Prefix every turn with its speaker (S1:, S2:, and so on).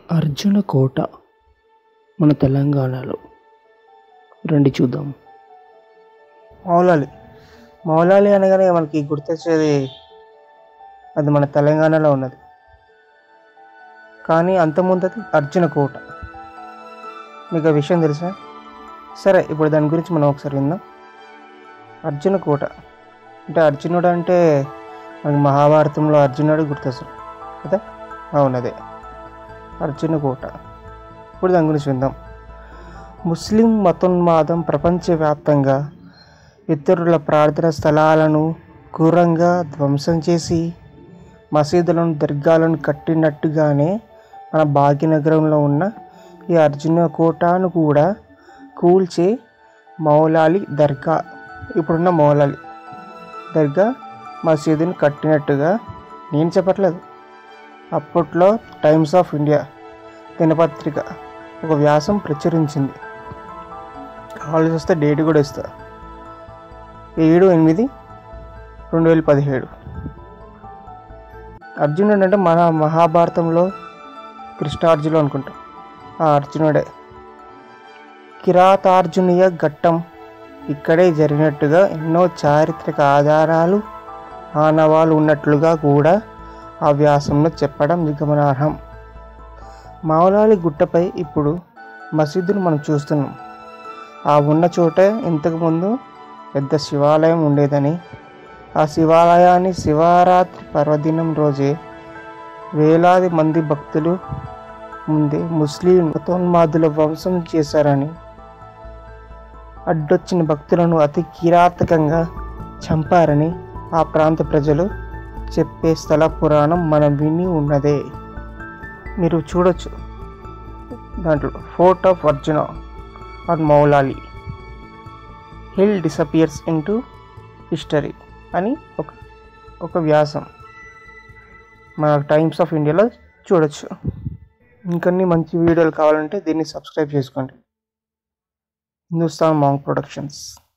S1: అర్జున కోట మన తెలంగాణలో రండి చూద్దాం
S2: మౌలాలి మౌలాలి అనగానే మనకి గుర్తొచ్చేది అది మన తెలంగాణలో ఉన్నది కానీ అంతముందది అర్జున కోట మీకు ఆ విషయం తెలుసా సరే ఇప్పుడు దాని గురించి మనం ఒకసారి విందాం అర్జున కోట అంటే అర్జునుడు అంటే మనకి మహాభారతంలో అర్జునుడు గుర్తొస్తాడు కదా అవునదే అర్జున కోట ఇప్పుడు దాని గురించి విందాం ముస్లిం మతోన్మాదం ప్రపంచవ్యాప్తంగా ఇతరుల ప్రార్థన స్థలాలను క్రూరంగా ధ్వంసం చేసి మసీదులను దర్గాలను కట్టినట్టుగానే మన భాగ్యనగరంలో ఉన్న ఈ అర్జున కోటను కూడా కూల్చి మౌలాలి దర్గా ఇప్పుడున్న మౌలాలి దర్గా మసీదుని కట్టినట్టుగా నేను చెప్పట్లేదు అప్పట్లో టైమ్స్ ఆఫ్ ఇండియా దినపత్రిక ఒక వ్యాసం ప్రచురించింది కాలేజ్ వస్తే డేట్ కూడా ఇస్తా ఏడు ఎనిమిది రెండు వేల పదిహేడు అర్జునుడు అంటే మన మహాభారతంలో కృష్ణార్జునుడు అనుకుంటా ఆ అర్జునుడే కిరాతార్జునీయ ఘట్టం ఇక్కడే జరిగినట్టుగా ఎన్నో చారిత్రక ఆధారాలు ఆనవాలు ఉన్నట్లుగా కూడా ఆ వ్యాసంలో చెప్పడం నిగమనార్హం మావలాలి గుట్టపై ఇప్పుడు మసీదును మనం చూస్తున్నాం ఆ ఉన్న చోటే ఇంతకుముందు పెద్ద శివాలయం ఉండేదని ఆ శివాలయాన్ని శివరాత్రి పర్వదినం రోజే వేలాది మంది భక్తులు ముందే ముస్లిం మతోన్మాదుల వంశం చేశారని అడ్డొచ్చిన భక్తులను అతి కిరాతకంగా చంపారని ఆ ప్రాంత ప్రజలు చెప్పే స్థల పురాణం మనం విని ఉన్నదే మీరు చూడొచ్చు దాంట్లో fort of Arjuna or Moulali hill disappears into history అని ఒక ఒక వ్యాసం మన టైమ్స్ ఆఫ్ ఇండియాలో చూడొచ్చు ఇంకొన్ని మంచి వీడియోలు కావాలంటే దీన్ని సబ్స్క్రైబ్ చేసుకోండి హిందుస్థాన్ మాంగ్ ప్రొడక్షన్స్